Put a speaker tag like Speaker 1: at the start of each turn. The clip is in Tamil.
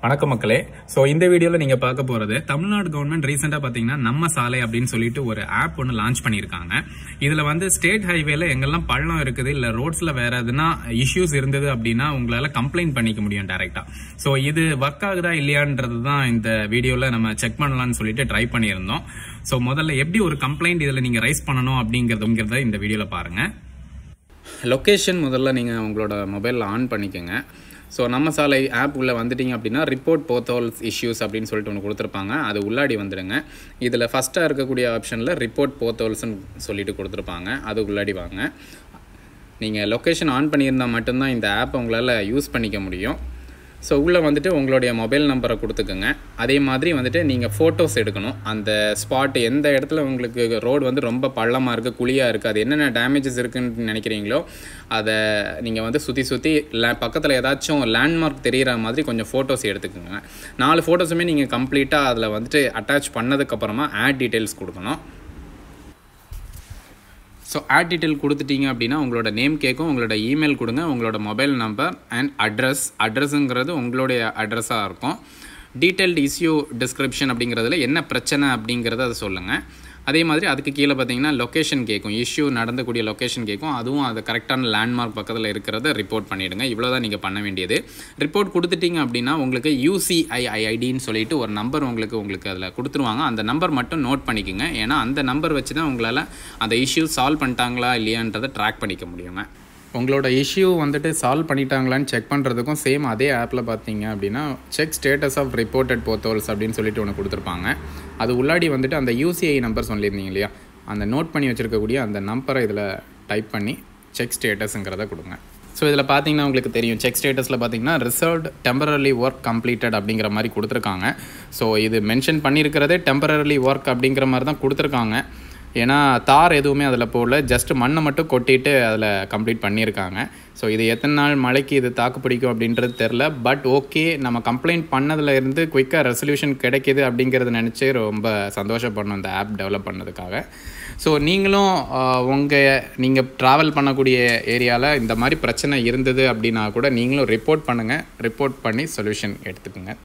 Speaker 1: வணக்கம் மக்களே ஸோ இந்த வீடியோவில் நீங்கள் பார்க்க போகிறது தமிழ்நாடு கவர்மெண்ட் ரீசெண்டாக பார்த்தீங்கன்னா நம்ம சாலை அப்படின்னு சொல்லிட்டு ஒரு ஆப் ஒன்று லான்ச் பண்ணியிருக்காங்க இதில் வந்து ஸ்டேட் ஹைவேல எங்கெல்லாம் பள்ளம் இருக்குது இல்லை ரோட்ஸில் வேற எதுனா இஷ்யூஸ் இருந்தது அப்படின்னா உங்களால் கம்ப்ளைண்ட் பண்ணிக்க முடியும் டேரெக்டாக ஸோ இது ஒர்க் ஆகுதா இல்லையான்றது தான் இந்த வீடியோவில் நம்ம செக் பண்ணலாம்னு சொல்லிட்டு ட்ரை பண்ணியிருந்தோம் ஸோ முதல்ல எப்படி ஒரு கம்ப்ளைண்ட் இதில் நீங்கள் ரைஸ் பண்ணணும் அப்படிங்கிறதுங்கிறத இந்த வீடியோவில் பாருங்கள் லொக்கேஷன் முதல்ல நீங்கள் உங்களோட மொபைலில் ஆன் பண்ணிக்கோங்க ஸோ நம்ம சாலை ஆப் உள்ளே வந்துட்டீங்க அப்படின்னா ரிப்போர்ட் போத்தோல்ஸ் இஷ்யூஸ் அப்படின்னு சொல்லிட்டு ஒன்று கொடுத்துருப்பாங்க அது உள்ளாடி வந்துடுங்க இதில் ஃபஸ்ட்டாக இருக்கக்கூடிய ஆப்ஷனில் ரிப்போர்ட் போத்தோல்ஸ்னு சொல்லிட்டு கொடுத்துருப்பாங்க அது உள்ளாடி வாங்க நீங்கள் லொக்கேஷன் ஆன் பண்ணியிருந்தால் மட்டும்தான் இந்த ஆப்பை உங்களால் யூஸ் பண்ணிக்க முடியும் ஸோ உள்ளே வந்துட்டு உங்களுடைய மொபைல் நம்பரை கொடுத்துக்குங்க அதே மாதிரி வந்துட்டு நீங்கள் ஃபோட்டோஸ் எடுக்கணும் அந்த ஸ்பாட் எந்த இடத்துல உங்களுக்கு ரோடு வந்து ரொம்ப பள்ளமாக இருக்குது குழியாக இருக்குது அது என்னென்ன டேமேஜஸ் இருக்குன்னு நினைக்கிறீங்களோ அதை நீங்கள் வந்து சுற்றி சுற்றி லே பக்கத்தில் ஏதாச்சும் லேண்ட்மார்க் தெரிகிற மாதிரி கொஞ்சம் ஃபோட்டோஸ் எடுத்துக்கோங்க நாலு ஃபோட்டோஸுமே நீங்கள் கம்ப்ளீட்டாக அதில் வந்துட்டு அட்டாச் பண்ணதுக்கப்புறமா ஆட் டீட்டெயில்ஸ் கொடுக்கணும் ஸோ ஆட் டீட்டெயில் கொடுத்துட்டீங்க அப்படின்னா உங்களோட நேம் கேட்கும் உங்களோட இமெயில் கொடுங்க உங்களோட மொபைல் நம்பர் அண்ட் அட்ரஸ் அட்ரஸுங்கிறது உங்களுடைய அட்ரஸாக இருக்கும் டீட்டெயில்டு இஷ்யூ டிஸ்கிரிப்ஷன் அப்படிங்கிறதுல என்ன பிரச்சனை அப்படிங்கிறத அதை சொல்லுங்கள் அதே மாதிரி அதுக்கு கீழே பார்த்தீங்கன்னா லொக்கேஷன் கேட்கும் இஷ்யூ நடந்தக்கூடிய லொக்கேஷன் கேட்கும் அதுவும் அது கரெக்டான லேண்ட்மார்க் பக்கத்தில் இருக்கிறத ரிப்போர்ட் பண்ணிவிடுங்க இவ்வளோ தான் நீங்கள் பண்ண வேண்டியது ரிப்போர்ட் கொடுத்துட்டீங்க அப்படின்னா உங்களுக்கு யூசிஐஐஐடின்னு சொல்லிட்டு ஒரு நம்பர் உங்களுக்கு உங்களுக்கு அதில் கொடுத்துருவாங்க அந்த நம்பர் மட்டும் நோட் பண்ணிக்கோங்க ஏன்னா அந்த நம்பர் வச்சு தான் உங்களால் அந்த இஷ்யூ சால்வ் பண்ணிட்டாங்களா இல்லையான்றதை ட்ராக் பண்ணிக்க முடியுங்க உங்களோட இஷ்யூ வந்துட்டு சால்வ் பண்ணிட்டாங்களான்னு செக் பண்ணுறதுக்கும் சேம் அதே ஆப்பில் பார்த்தீங்க அப்படின்னா check status of reported potholes அப்படின்னு சொல்லிட்டு ஒன்று கொடுத்துருப்பாங்க அது உள்ளாடி வந்துட்டு அந்த யூசிஐ நம்பர் சொல்லியிருந்தீங்க இல்லையா அந்த நோட் பண்ணி வச்சுருக்கக்கூடிய அந்த நம்பரை இதில் டைப் பண்ணி செக் ஸ்டேட்டஸுங்கிறத கொடுங்க ஸோ இதில் பார்த்தீங்கன்னா உங்களுக்கு தெரியும் செக் ஸ்டேட்டஸில் பார்த்தீங்கன்னா ரிசர்வ்ட் டெம்பரரி ஒர்க் கம்ப்ளீட்டட் அப்படிங்கிற மாதிரி கொடுத்துருக்காங்க ஸோ இது மென்ஷன் பண்ணியிருக்கிறதே டெம்பரரி ஒர்க் அப்படிங்கிற மாதிரி தான் கொடுத்துருக்காங்க ஏன்னா தார் எதுவுமே அதில் போடல ஜஸ்ட் மண்ணை மட்டும் கொட்டிட்டு அதில் கம்ப்ளீட் பண்ணியிருக்காங்க ஸோ இது எத்தனை நாள் மழைக்கு இது தாக்கு பிடிக்கும் அப்படின்றது தெரில பட் ஓகே நம்ம கம்ப்ளைண்ட் பண்ணதில் இருந்து குயிக்காக ரெசல்யூஷன் கிடைக்கிது அப்படிங்கிறத நினச்சி ரொம்ப சந்தோஷப்படணும் இந்த ஆப் டெவலப் பண்ணதுக்காக ஸோ நீங்களும் உங்கள் நீங்கள் ட்ராவல் பண்ணக்கூடிய ஏரியாவில் இந்த மாதிரி பிரச்சனை இருந்தது அப்படின்னா கூட நீங்களும் ரிப்போர்ட் பண்ணுங்கள் ரிப்போர்ட் பண்ணி சொல்யூஷன் எடுத்துக்கோங்க